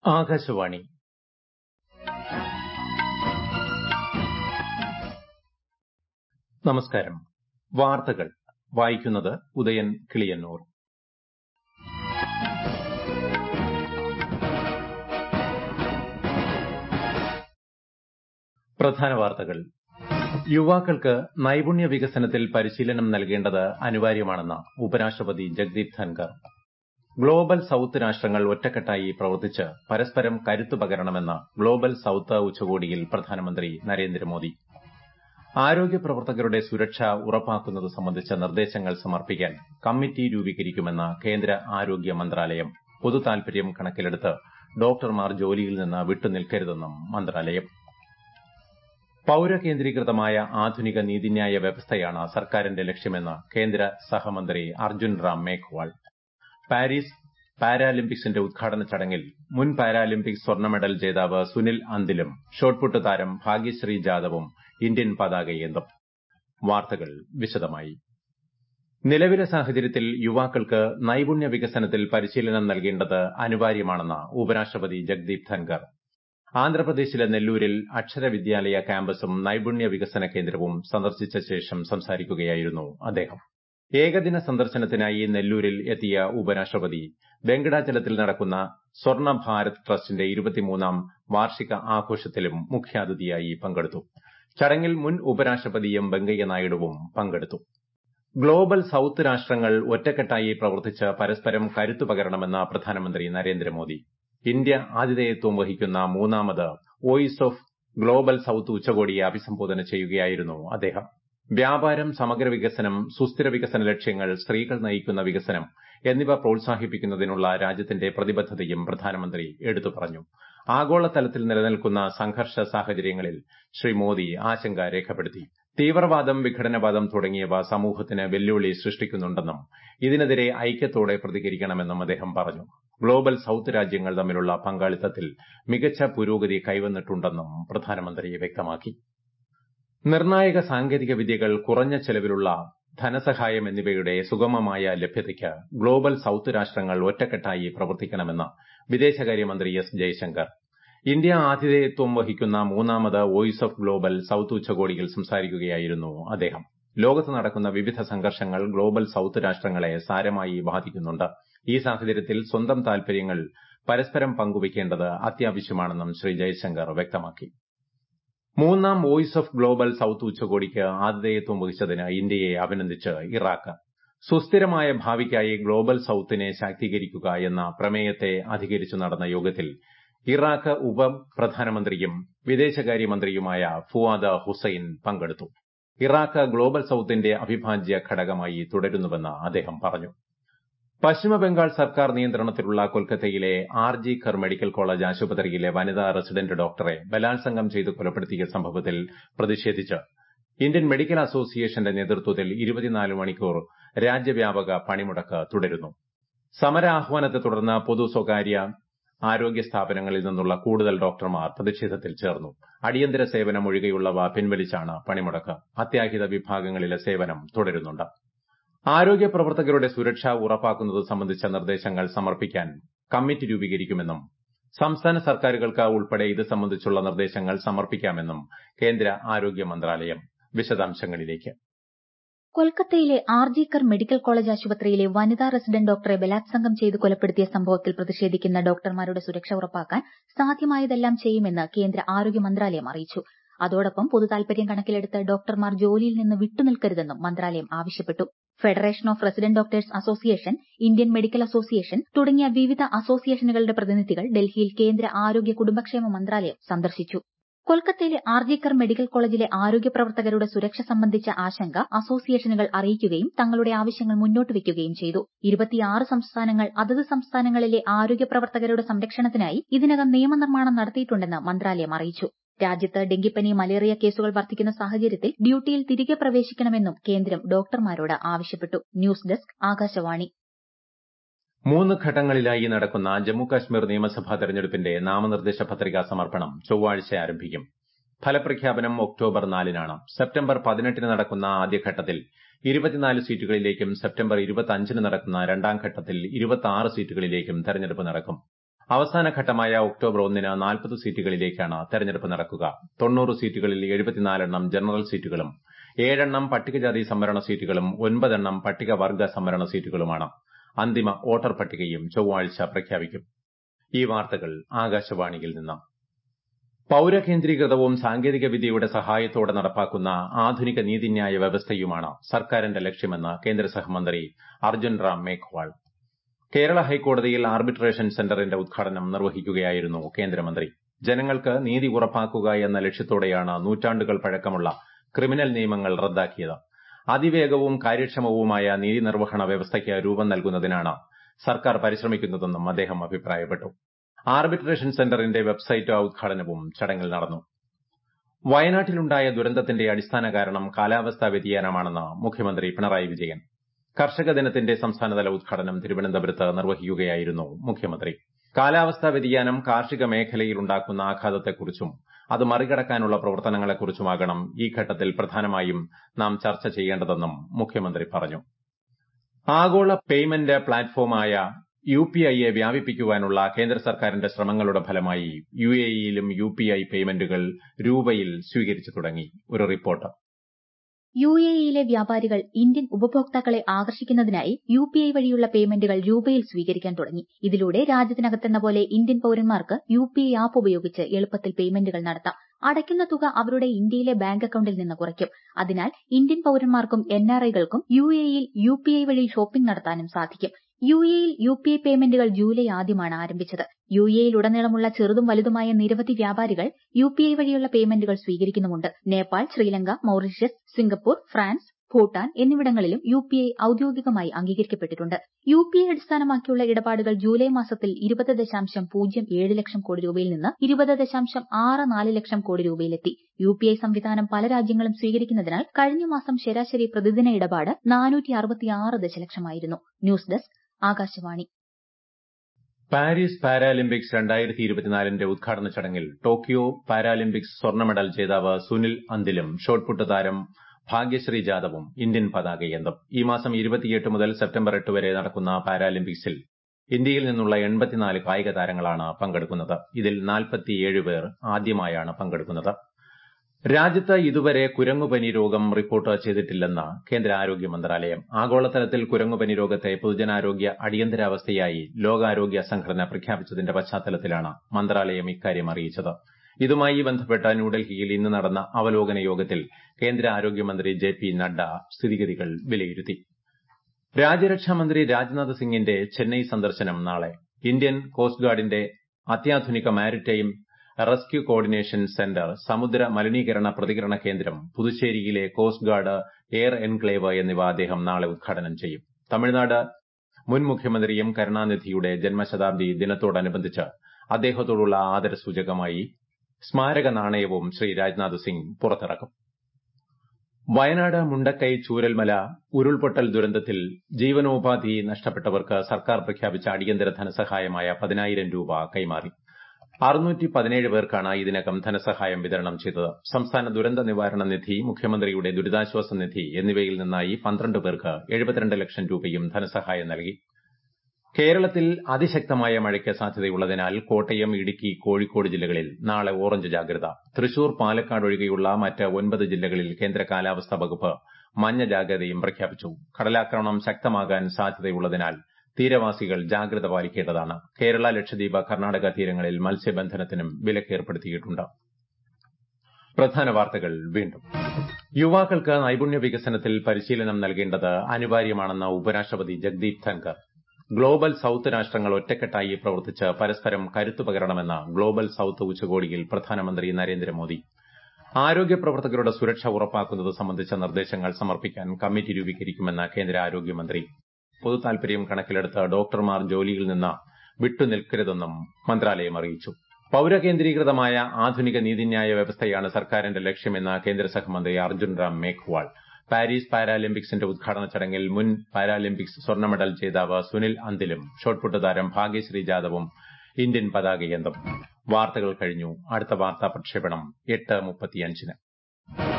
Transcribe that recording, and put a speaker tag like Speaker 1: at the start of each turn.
Speaker 1: ആകാശവാണി നമസ്കാരം വാർത്തകൾ വായിക്കുന്നത് ഉദയൻ കിളിയന്നൂർ പ്രധാന വാർത്തകൾ യുവാക്കൾക്ക് നൈപുണ്യ വികസനത്തിൽ പരിശീലനം നൽകേണ്ടത് അനിവാര്യമാണെന്ന് ഉപരാഷ്ട്രപതി ജഗ്ദീപ് ധൻകർ ഗ്ലോബൽ സൌത്ത് രാഷ്ട്രങ്ങൾ ഒറ്റക്കെട്ടായി പ്രവർത്തിച്ച് പരസ്പരം കരുത്തു പകരണമെന്ന് ഗ്ലോബൽ സൌത്ത് ഉച്ചകോടിയിൽ പ്രധാനമന്ത്രി നരേന്ദ്രമോദി ആരോഗ്യ പ്രവർത്തകരുടെ സുരക്ഷ ഉറപ്പാക്കുന്നത് സംബന്ധിച്ച നിർദ്ദേശങ്ങൾ സമർപ്പിക്കാൻ കമ്മിറ്റി രൂപീകരിക്കുമെന്ന് കേന്ദ്ര ആരോഗ്യ മന്ത്രാലയം പൊതുതാൽപര്യം കണക്കിലെടുത്ത് ഡോക്ടർമാർ ജോലിയിൽ നിന്ന് വിട്ടുനിൽക്കരുതെന്നും മന്ത്രാലയം പൌരകേന്ദ്രീകൃതമായ ആധുനിക നീതിന്യായ വ്യവസ്ഥയാണ് സർക്കാരിന്റെ ലക്ഷ്യമെന്ന് കേന്ദ്ര സഹമന്ത്രി അർജുൻ റാം മേഘ്വാൾ പാരീസ് പാരാലിമ്പിക്സിന്റെ ഉദ്ഘാടന ചടങ്ങിൽ മുൻ പാരാലിമ്പിക്സ് സ്വർണ്ണ മെഡൽ ജേതാവ് സുനിൽ അന്തിലും ഷോട്ട്പുട്ട് താരം ഭാഗ്യശ്രീ ജാദവും ഇന്ത്യൻ പതാകയേന്തും വാർത്തകൾ വിശദമായി നിലവിലെ സാഹചര്യത്തിൽ യുവാക്കൾക്ക് നൈപുണ്യ വികസനത്തിൽ പരിശീലനം നൽകേണ്ടത് അനിവാര്യമാണെന്ന് ഉപരാഷ്ട്രപതി ജഗ്ദീപ് ധൻകർ ആന്ധ്രാപ്രദേശിലെ നെല്ലൂരിൽ അക്ഷരവിദ്യാലയ ക്യാമ്പസും നൈപുണ്യ വികസന കേന്ദ്രവും സന്ദർശിച്ച ശേഷം സംസാരിക്കുകയായിരുന്നു അദ്ദേഹം ഏകദിന സന്ദർശനത്തിനായി നെല്ലൂരിൽ എത്തിയ ഉപരാഷ്ട്രപതി വെങ്കടാചലത്തിൽ നടക്കുന്ന സ്വർണ്ണ ഭാരത് ട്രസ്റ്റിന്റെ ഇരുപത്തിമൂന്നാം വാർഷിക ആഘോഷത്തിലും മുഖ്യാതിഥിയായി പങ്കെടുത്തു ചടങ്ങിൽ മുൻ ഉപരാഷ്ട്രപതി എം വെങ്കയ്യനായിഡുവും പങ്കെടുത്തു ഗ്ലോബൽ സൌത്ത് രാഷ്ട്രങ്ങൾ ഒറ്റക്കെട്ടായി പ്രവർത്തിച്ച് പരസ്പരം കരുത്തു പകരണമെന്ന് പ്രധാനമന്ത്രി നരേന്ദ്രമോദി ഇന്ത്യ ആതിഥേയത്വം വഹിക്കുന്ന മൂന്നാമത് വോയിസ് ഓഫ് ഗ്ലോബൽ സൌത്ത് ഉച്ചകോടിയെ അഭിസംബോധന ചെയ്യുകയായിരുന്നു അദ്ദേഹം വ്യാപാരം സമഗ്ര വികസനം സുസ്ഥിര വികസന ലക്ഷ്യങ്ങൾ സ്ത്രീകൾ നയിക്കുന്ന വികസനം എന്നിവ പ്രോത്സാഹിപ്പിക്കുന്നതിനുള്ള രാജ്യത്തിന്റെ പ്രതിബദ്ധതയും പ്രധാനമന്ത്രി എടുത്തു പറഞ്ഞു ആഗോളതലത്തിൽ നിലനിൽക്കുന്ന സംഘർഷ സാഹചര്യങ്ങളിൽ ശ്രീ മോദി ആശങ്ക രേഖപ്പെടുത്തി തീവ്രവാദം വിഘടനവാദം തുടങ്ങിയവ സമൂഹത്തിന് വെല്ലുവിളി സൃഷ്ടിക്കുന്നുണ്ടെന്നും ഇതിനെതിരെ ഐക്യത്തോടെ പ്രതികരിക്കണമെന്നും അദ്ദേഹം പറഞ്ഞു ഗ്ലോബൽ സൌത്ത് രാജ്യങ്ങൾ തമ്മിലുള്ള പങ്കാളിത്തത്തിൽ മികച്ച പുരോഗതി കൈവന്നിട്ടുണ്ടെന്നും പ്രധാനമന്ത്രി വ്യക്തമാക്കി നിർണായക സാങ്കേതിക വിദ്യകൾ കുറഞ്ഞ ചെലവിലുള്ള ധനസഹായം എന്നിവയുടെ സുഗമമായ ലഭ്യതയ്ക്ക് ഗ്ലോബൽ സൌത്ത് രാഷ്ട്രങ്ങൾ ഒറ്റക്കെട്ടായി പ്രവർത്തിക്കണമെന്ന് വിദേശകാര്യമന്ത്രി എസ് ജയശങ്കർ ഇന്ത്യ ആതിഥേയത്വം വഹിക്കുന്ന മൂന്നാമത് വോയിസ് ഓഫ് ഗ്ലോബൽ സൌത്ത് ഉച്ചകോടിയിൽ സംസാരിക്കുകയായിരുന്നു അദ്ദേഹം ലോകത്ത് നടക്കുന്ന വിവിധ സംഘർഷങ്ങൾ ഗ്ലോബൽ സൌത്ത് രാഷ്ട്രങ്ങളെ സാരമായി ബാധിക്കുന്നുണ്ട് ഈ സാഹചര്യത്തിൽ സ്വന്തം താൽപര്യങ്ങൾ പരസ്പരം പങ്കുവയ്ക്കേണ്ടത് അത്യാവശ്യമാണെന്നും ശ്രീ ജയശങ്കർ വ്യക്തമാക്കി മൂന്നാം വോയിസ് ഓഫ് ഗ്ലോബൽ സൌത്ത് ഉച്ചകോടിക്ക് ആതിഥേയത്വം വഹിച്ചതിന് ഇന്ത്യയെ അഭിനന്ദിച്ച് ഇറാഖ് സുസ്ഥിരമായ ഭാവിക്കായി ഗ്ലോബൽ സൌത്തിനെ ശാക്തീകരിക്കുക എന്ന പ്രമേയത്തെ അധികരിച്ചു നടന്ന യോഗത്തിൽ ഇറാഖ് ഉപപ്രധാനമന്ത്രിയും വിദേശകാര്യമന്ത്രിയുമായ ഫുവാദ് ഹുസൈൻ പങ്കെടുത്തു ഇറാഖ് ഗ്ലോബൽ സൌത്തിന്റെ അവിഭാജ്യ ഘടകമായി തുടരുന്നുവെന്ന് അദ്ദേഹം പറഞ്ഞു പശ്ചിമബംഗാൾ സർക്കാർ നിയന്ത്രണത്തിലുള്ള കൊൽക്കത്തയിലെ R G Kar medical college ആശുപത്രിയിലെ വനിതാ റെസിഡന്റ് ഡോക്ടറെ ബലാത്സംഗം ചെയ്ത് കൊലപ്പെടുത്തിയ സംഭവത്തിൽ പ്രതിഷേധിച്ച് ഇന്ത്യൻ മെഡിക്കൽ അസോസിയേഷന്റെ നേതൃത്വത്തിൽ ഇരുപത്തിനാല് മണിക്കൂർ രാജ്യവ്യാപക പണിമുടക്ക് തുടരുന്നു സമരാഹ്വാനത്തെ തുടർന്ന് പൊതു സ്വകാര്യ ആരോഗ്യ സ്ഥാപനങ്ങളിൽ നിന്നുള്ള കൂടുതൽ ഡോക്ടർമാർ പ്രതിഷേധത്തിൽ ചേർന്നു അടിയന്തര സേവനം ഒഴികെയുള്ളവ പിൻവലിച്ചാണ് പണിമുടക്ക് അത്യാഹിത വിഭാഗങ്ങളിലെ സേവനം തുടരുന്നുണ്ട് ആരോഗ്യ പ്രവർത്തകരുടെ സുരക്ഷ ഉറപ്പാക്കുന്നത് സംബന്ധിച്ച നിർദ്ദേശങ്ങൾ സമർപ്പിക്കാൻ കമ്മിറ്റി രൂപീകരിക്കുമെന്നും സംസ്ഥാന സർക്കാരുകൾക്ക് ഉൾപ്പെടെ ഇത് സംബന്ധിച്ചുള്ള നിർദ്ദേശങ്ങൾ സമർപ്പിക്കാമെന്നും കേന്ദ്ര ആരോഗ്യ മന്ത്രാലയം വിശദാംശങ്ങളിലേക്ക്
Speaker 2: കൊൽക്കത്തയിലെ R G Kar medical college ആശുപത്രിയിലെ വനിതാ റെസിഡന്റ് ഡോക്ടറെ ബലാത്സംഗം ചെയ്ത് കൊലപ്പെടുത്തിയ സംഭവത്തിൽ പ്രതിഷേധിക്കുന്ന ഡോക്ടർമാരുടെ സുരക്ഷ ഉറപ്പാക്കാൻ സാധ്യമായതെല്ലാം ചെയ്യുമെന്ന് കേന്ദ്ര ആരോഗ്യ മന്ത്രാലയം അറിയിച്ചു അതോടൊപ്പം പൊതുതാൽപര്യം കണക്കിലെടുത്ത് ഡോക്ടർമാർ ജോലിയിൽ നിന്ന് വിട്ടുനിൽക്കരുതെന്നും മന്ത്രാലയം ആവശ്യപ്പെട്ടു federation of resident doctors association Indian medical association തുടങ്ങിയ വിവിധ അസോസിയേഷനുകളുടെ പ്രതിനിധികൾ ഡൽഹിയിൽ കേന്ദ്ര ആരോഗ്യ കുടുംബക്ഷേമ മന്ത്രാലയം സന്ദർശിച്ചു കൊൽക്കത്തയിലെ ആർജിക്കർ മെഡിക്കൽ കോളേജിലെ ആരോഗ്യ പ്രവർത്തകരുടെ സുരക്ഷ സംബന്ധിച്ച ആശങ്ക അസോസിയേഷനുകൾ അറിയിക്കുകയും തങ്ങളുടെ ആവശ്യങ്ങൾ മുന്നോട്ട് വയ്ക്കുകയും ചെയ്തു ഇരുപത്തിയാറ് സംസ്ഥാനങ്ങൾ അതത് സംസ്ഥാനങ്ങളിലെ ആരോഗ്യ പ്രവർത്തകരുടെ സംരക്ഷണത്തിനായി ഇതിനകം നിയമനിർമ്മാണം നടത്തിയിട്ടുണ്ടെന്ന് മന്ത്രാലയം അറിയിച്ചു രാജ്യത്ത് ഡെങ്കിപ്പനി മലേറിയ കേസുകൾ വർദ്ധിക്കുന്ന സാഹചര്യത്തിൽ ഡ്യൂട്ടിയിൽ തിരികെ പ്രവേശിക്കണമെന്നും കേന്ദ്രം ഡോക്ടർമാരോട് ആവശ്യപ്പെട്ടു ന്യൂസ് ഡെസ്ക് ആകാശവാണി
Speaker 1: മൂന്ന് ഘട്ടങ്ങളിലായി നടക്കുന്ന ജമ്മുകാശ്മീർ നിയമസഭാ തെരഞ്ഞെടുപ്പിന്റെ നാമനിർദ്ദേശ പത്രികാ സമർപ്പണം ചൊവ്വാഴ്ച ആരംഭിക്കും ഫലപ്രഖ്യാപനം ഒക്ടോബർ നാലിനാണ് സെപ്റ്റംബർ പതിനെട്ടിന് നടക്കുന്ന ആദ്യഘട്ടത്തിൽ ഇരുപത്തിനാല് സീറ്റുകളിലേക്കും സെപ്റ്റംബർ ഇരുപത്തിയഞ്ചിന് നടക്കുന്ന രണ്ടാം ഘട്ടത്തിൽ ഇരുപത്തിയാറ് സീറ്റുകളിലേക്കും തെരഞ്ഞെടുപ്പ് നടക്കും അവസാന ഘട്ടമായ ഒക്ടോബർ ഒന്നിന് നാൽപ്പത് സീറ്റുകളിലേക്കാണ് തെരഞ്ഞെടുപ്പ് നടക്കുക തൊണ്ണൂറ് സീറ്റുകളിൽ എഴുപത്തിനാലെണ്ണം ജനറൽ സീറ്റുകളും ഏഴെണ്ണം പട്ടികജാതി സംവരണ സീറ്റുകളും ഒൻപതെണ്ണം പട്ടികവർഗ സംവരണ സീറ്റുകളുമാണ് അന്തിമ വോട്ടർ പട്ടികയും ചൊവ്വാഴ്ച പ്രഖ്യാപിക്കും ഈ വാർത്തകൾ ആകാശവാണിയിൽ നിന്ന് പൌരകേന്ദ്രീകൃതവും സാങ്കേതിക വിദ്യയുടെ സഹായത്തോടെ നടപ്പാക്കുന്ന ആധുനിക നീതിന്യായ വ്യവസ്ഥയുമാണ് സർക്കാരിന്റെ ലക്ഷ്യമെന്ന് കേന്ദ്ര സഹമന്ത്രി അർജുൻ റാം മേഘ്വാൾ കേരള ഹൈക്കോടതിയിൽ ആർബിട്രേഷൻ സെന്ററിന്റെ ഉദ്ഘാടനം നിർവഹിക്കുകയായിരുന്നു കേന്ദ്രമന്ത്രി ജനങ്ങൾക്ക് നീതി ഉറപ്പാക്കുക എന്ന ലക്ഷ്യത്തോടെയാണ് നൂറ്റാണ്ടുകൾ പഴക്കമുള്ള ക്രിമിനൽ നിയമങ്ങൾ റദ്ദാക്കിയത് അതിവേഗവും കാര്യക്ഷമവുമായ നീതി നിർവഹണ വ്യവസ്ഥയ്ക്ക് രൂപം നൽകുന്നതിനാണ് സർക്കാർ പരിശ്രമിക്കുന്നതെന്നും അദ്ദേഹം അഭിപ്രായപ്പെട്ടു ആർബിട്രേഷൻ സെന്ററിന്റെ വെബ്സൈറ്റ് ഉദ്ഘാടനവും ചടങ്ങിൽ നടന്നു വയനാട്ടിലുണ്ടായ ദുരന്തത്തിന്റെ അടിസ്ഥാന കാരണം കാലാവസ്ഥാ വ്യതിയാനമാണെന്ന് മുഖ്യമന്ത്രി പിണറായി വിജയൻ കർഷക ദിനത്തിന്റെ സംസ്ഥാനതല ഉദ്ഘാടനം തിരുവനന്തപുരത്ത് നിർവഹിക്കുകയായിരുന്നു മുഖ്യമന്ത്രി കാലാവസ്ഥാ വ്യതിയാനം കാർഷിക മേഖലയിൽ ഉണ്ടാക്കുന്ന ആഘാതത്തെക്കുറിച്ചും അത് മറികടക്കാനുള്ള പ്രവർത്തനങ്ങളെക്കുറിച്ചുമാകണം ഈ ഘട്ടത്തിൽ പ്രധാനമായും നാം ചർച്ച ചെയ്യേണ്ടതെന്നും മുഖ്യമന്ത്രി പറഞ്ഞു ആഗോള പേയ്മെന്റ് പ്ലാറ്റ്ഫോമായ യു പി ഐയെ വ്യാപിപ്പിക്കുവാനുള്ള കേന്ദ്ര സർക്കാരിന്റെ ശ്രമങ്ങളുടെ ഫലമായി യു എ ഇയിലും യു പി ഐ പേയ്മെന്റുകൾ രൂപയിൽ സ്വീകരിച്ചു തുടങ്ങി ഒരു റിപ്പോർട്ട്
Speaker 2: യു എ ഇയിലെ വ്യാപാരികൾ ഇന്ത്യൻ ഉപഭോക്താക്കളെ ആകർഷിക്കുന്നതിനായി യു പി ഐ വഴിയുള്ള പേയ്മെന്റുകൾ രൂപയിൽ സ്വീകരിക്കാൻ തുടങ്ങി ഇതിലൂടെ രാജ്യത്തിനകത്തെന്ന പോലെ ഇന്ത്യൻ പൌരന്മാർക്ക് യു പി ഐ ആപ്പ് ഉപയോഗിച്ച് എളുപ്പത്തിൽ പേയ്മെന്റുകൾ നടത്താം അടയ്ക്കുന്ന തുക അവരുടെ ഇന്ത്യയിലെ ബാങ്ക് അക്കൌണ്ടിൽ നിന്ന് കുറയ്ക്കും അതിനാൽ ഇന്ത്യൻ പൌരന്മാർക്കും എൻ ആർ ഐകൾക്കും യു എ ഇയിൽ യു പി ഐ വഴി ഷോപ്പിംഗ് നടത്താനും സാധിക്കും യു എയിൽ യു പി ഐ പേയ്മെന്റുകൾ ജൂലൈ ആദ്യമാണ് ആരംഭിച്ചത് യു എയിൽ ഉടനീളമുള്ള ചെറുതും വലുതുമായ നിരവധി വ്യാപാരികൾ യു പി ഐ വഴിയുള്ള പേയ്മെന്റുകൾ സ്വീകരിക്കുന്നുമുണ്ട് Nepal Sri Lanka Mauritius Singapore France Bhutan എന്നിവിടങ്ങളിലും യു പി ഐ ഔദ്യോഗികമായി അംഗീകരിക്കപ്പെട്ടിട്ടുണ്ട് യു പി ഐ അടിസ്ഥാനമാക്കിയുള്ള ഇടപാടുകൾ ജൂലൈ മാസത്തിൽ ഇരുപത് ദശാംശം പൂജ്യം ഏഴ് ലക്ഷം കോടി രൂപയിൽ നിന്ന് ഇരുപത് ദശാംശം ആറ് നാല് ലക്ഷം കോടി രൂപയിലെത്തി യു പി ഐ സംവിധാനം പല രാജ്യങ്ങളും സ്വീകരിക്കുന്നതിനാൽ കഴിഞ്ഞ മാസം ശരാശരി പ്രതിദിന ഇടപാട് നാനൂറ്റി അറുപത്തിയാറ് ദശലക്ഷമായിരുന്നു news desk Akashvani
Speaker 1: Paris Paralympics രണ്ടായിരത്തി ഇരുപത്തിനാലിന്റെ ഉദ്ഘാടന ചടങ്ങിൽ ടോക്കിയോ പാരാലിമ്പിക്സ് സ്വർണ്ണ മെഡൽ ജേതാവ് സുനിൽ അന്തിലും ഷോട്ട്പുട്ട് താരം ഭാഗ്യശ്രീ ജാദവും ഇന്ത്യൻ പതാകയേന്തും ഈ മാസം ഇരുപത്തിയെട്ട് മുതൽ സെപ്റ്റംബർ എട്ട് വരെ നടക്കുന്ന പാരാലിമ്പിക്സിൽ ഇന്ത്യയിൽ നിന്നുള്ള എൺപത്തിനാല് കായിക താരങ്ങളാണ് പങ്കെടുക്കുന്നത് ഇതിൽ നാൽപ്പത്തിയേഴ് പേർ ആദ്യമായാണ് പങ്കെടുക്കുന്നത് രാജ്യത്ത് ഇതുവരെ കുരങ്ങുപനി രോഗം റിപ്പോർട്ട് ചെയ്തിട്ടില്ലെന്ന് കേന്ദ്ര ആരോഗ്യ മന്ത്രാലയം ആഗോളതലത്തിൽ കുരങ്ങുപനി രോഗത്തെ പൊതുജനാരോഗ്യ അടിയന്തരാവസ്ഥയായി ലോകാരോഗ്യ സംഘടന പ്രഖ്യാപിച്ചതിന്റെ പശ്ചാത്തലത്തിലാണ് മന്ത്രാലയം ഇക്കാര്യം അറിയിച്ചത് ഇതുമായി ബന്ധപ്പെട്ട് ന്യൂഡൽഹിയിൽ ഇന്ന് നടന്ന അവലോകന യോഗത്തിൽ കേന്ദ്ര ആരോഗ്യമന്ത്രി ജെ പി നഡ്ഡ സ്ഥിതിഗതികൾ വിലയിരുത്തി രാജ്യരക്ഷാമന്ത്രി രാജ്നാഥ് സിംഗിന്റെ ചെന്നൈ സന്ദർശനം നാളെ ഇന്ത്യൻ കോസ്റ്റ് ഗാർഡിന്റെ അത്യാധുനിക മാരിടൈം റെസ്ക്യൂ കോർഡിനേഷൻ സെന്റർ സമുദ്ര മലിനീകരണ പ്രതികരണ കേന്ദ്രം പുതുച്ചേരിയിലെ കോസ്റ്റ് ഗാർഡ് എയർ എൻക്ലേവ് എന്നിവ അദ്ദേഹം നാളെ ഉദ്ഘാടനം ചെയ്യും തമിഴ്നാട് മുൻ മുഖ്യമന്ത്രിയും കരുണാനിധിയുടെ ജന്മശതാബ്ദി ദിനത്തോടനുബന്ധിച്ച് അദ്ദേഹത്തോടുള്ള ആദരസൂചകമായി സ്മാരക നാണയവും ശ്രീ രാജ്നാഥ് സിംഗ് പുറത്തിറക്കും വയനാട് മുണ്ടക്കൈ ചൂരൽമല ഉരുൾപൊട്ടൽ ദുരന്തത്തിൽ ജീവനോപാധി നഷ്ടപ്പെട്ടവർക്ക് സർക്കാർ പ്രഖ്യാപിച്ച അടിയന്തര ധനസഹായമായ പതിനായിരം രൂപ കൈമാറി അറുന്നൂറ്റി പതിനേഴ് പേർക്കാണ് ഇതിനകം ധനസഹായം വിതരണം ചെയ്തത് സംസ്ഥാന ദുരന്ത നിവാരണ നിധി മുഖ്യമന്ത്രിയുടെ ദുരിതാശ്വാസ നിധി എന്നിവയിൽ നിന്നായി പന്ത്രണ്ട് പേർക്ക് എഴുപത്തിരണ്ട് ലക്ഷം രൂപയും ധനസഹായം നൽകി കേരളത്തിൽ അതിശക്തമായ മഴയ്ക്ക് സാധ്യതയുള്ളതിനാൽ കോട്ടയം ഇടുക്കി കോഴിക്കോട് ജില്ലകളിൽ നാളെ ഓറഞ്ച് ജാഗ്രത തൃശൂർ പാലക്കാട് ഒഴികെയുള്ള മറ്റ് ഒൻപത് ജില്ലകളിൽ കേന്ദ്ര കാലാവസ്ഥാ വകുപ്പ് മഞ്ഞ ജാഗ്രതയും പ്രഖ്യാപിച്ചു കടലാക്രമണം ശക്തമാകാൻ സാധ്യതയുള്ളതിനാൽ തീരവാസികൾ ജാഗ്രത പാലിക്കേണ്ടതാണ് കേരള ലക്ഷദ്വീപ് കർണാടക തീരങ്ങളിൽ മത്സ്യബന്ധനത്തിനും വിലക്കേർപ്പെടുത്തിയിട്ടുണ്ട് പ്രധാന വാർത്തകൾ വീണ്ടും യുവാക്കൾക്ക് നൈപുണ്യ വികസനത്തിൽ പരിശീലനം നൽകേണ്ടത് അനിവാര്യമാണെന്ന് ഉപരാഷ്ട്രപതി ജഗ്ദീപ് ധൻകർ ഗ്ലോബൽ സൌത്ത് രാഷ്ട്രങ്ങൾ ഒറ്റക്കെട്ടായി പ്രവർത്തിച്ച് പരസ്പരം കരുത്തു പകരണമെന്ന് ഗ്ലോബൽ സൌത്ത് ഉച്ചകോടിയിൽ പ്രധാനമന്ത്രി നരേന്ദ്രമോദി ആരോഗ്യ പ്രവർത്തകരുടെ സുരക്ഷ ഉറപ്പാക്കുന്നത് സംബന്ധിച്ച നിർദ്ദേശങ്ങൾ സമർപ്പിക്കാൻ കമ്മിറ്റി രൂപീകരിക്കുമെന്ന് കേന്ദ്ര ആരോഗ്യമന്ത്രി പൊതുതാൽപര്യം കണക്കിലെടുത്ത് ഡോക്ടർമാർ ജോലിയിൽ നിന്ന് വിട്ടുനിൽക്കരുതെന്നും മന്ത്രാലയം അറിയിച്ചു പൌരകേന്ദ്രീകൃതമായ ആധുനിക നീതിന്യായ വ്യവസ്ഥയാണ് സർക്കാരിന്റെ ലക്ഷ്യമെന്ന് കേന്ദ്ര സഹമന്ത്രി അർജുൻ റാം മേഘ്വാൾ പാരീസ് പാരാലിമ്പിക്സിന്റെ ഉദ്ഘാടന ചടങ്ങിൽ മുൻ പാരാലിമ്പിക്സ് സ്വർണ്ണ മെഡൽ ജേതാവ് സുനിൽ അന്തിലും ഷോട്ട്പുട്ട് താരം ഭാഗ്യശ്രീ ജാദവും ഇന്ത്യൻ പതാകയേന്തും വാർത്തകൾ കഴിഞ്ഞു അടുത്ത വാർത്താ പ്രക്ഷേപണം എട്ട് മുപ്പത്തിയഞ്ചിന്